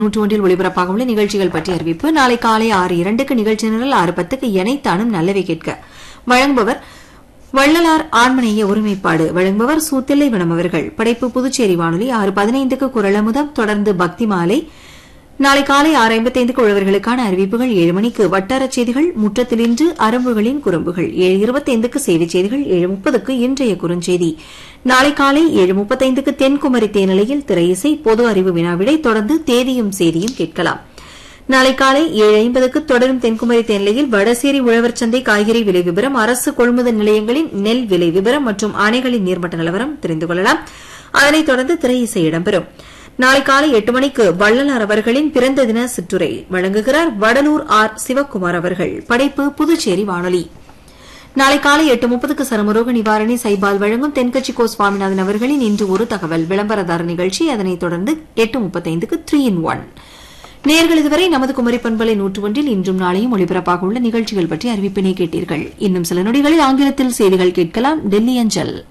நூற்று ஒன்றில் ஒளிபரப்பாக உள்ள நிகழ்ச்சிகள் பற்றிய அறிவிப்பு நாளை காலை ஆறு இரண்டுக்கு நிகழ்ச்சி நிரல் ஆறு பத்துக்கு எனைத்தானும் நல்லவை கேட்க வழங்குபவர் வள்ளலார் ஆண்மனைய ஒருமைப்பாடு வழங்குபவர் சூத்தில்லை வனம் அவர்கள் படைப்பு புதுச்சேரி வானொலி ஆறு பதினைந்துக்கு குரலமுதம் தொடர்ந்து பக்தி மாலை நாளை காலை ஆறு ஐம்பத்தைந்துக்கு உழவர்களுக்கான அறிவிப்புகள் ஏழு மணிக்கு வட்டாரச் செய்திகள் முற்றத்திலின்று அரம்புகளின் குறும்புகள் ஏழு இருபத்தைந்துக்கு செய்திச் செய்திகள் ஏழு முப்பதுக்கு இன்றைய குறுஞ்செய்தி நாளை காலை ஏழு முப்பத்தைந்துக்கு தென்குமரி தேனிலையில் திரையிசை பொது அறிவு வினாவிடை தொடர்ந்து தேதியும் செய்தியும் கேட்கலாம் நாளை காலை ஏழு ஐம்பதுக்கு தொடரும் தென்குமரி தேனிலையில் வடசேரி உழவர் சந்தை காய்கறி விலை விவரம் அரசு கொள்முதல் நிலையங்களின் நெல் விலை விவரம் மற்றும் அணைகளின் நீர்மட்ட நிலவரம் தெரிந்து கொள்ளலாம் அதனைத் தொடர்ந்து திரையிசை இடம்பெறும் நாளை காலை எட்டு மணிக்கு வள்ளலார் அவர்களின் பிறந்த தின சிற்றுரை வழங்குகிறார் வடலூர் ஆர் சிவக்குமார் அவர்கள் படைப்பு புதுச்சேரி வானொலி நாளை காலை எட்டு முப்பதுக்கு சரமரோக நிவாரணி சைபால் வழங்கும் தென்கட்சி கோ சுவாமிநாதன் அவர்களின் இன்று ஒரு தகவல் விளம்பரதார நிகழ்ச்சி அதனைத் தொடர்ந்து எட்டு முப்பத்தைந்துக்கு த்ரீ இன் ஒன் நேர்கள் இதுவரை நமது குமரி பண்பலை நூற்று ஒன்றில் இன்றும் நாளையும் ஒளிபரப்பாக உள்ள நிகழ்ச்சிகள் பற்றி அறிவிப்பினை கேட்டீர்கள் இன்னும் சில நொடிகளில் ஆங்கிலத்தில் செய்திகள் கேட்கலாம் டெல்லி அஞ்சல்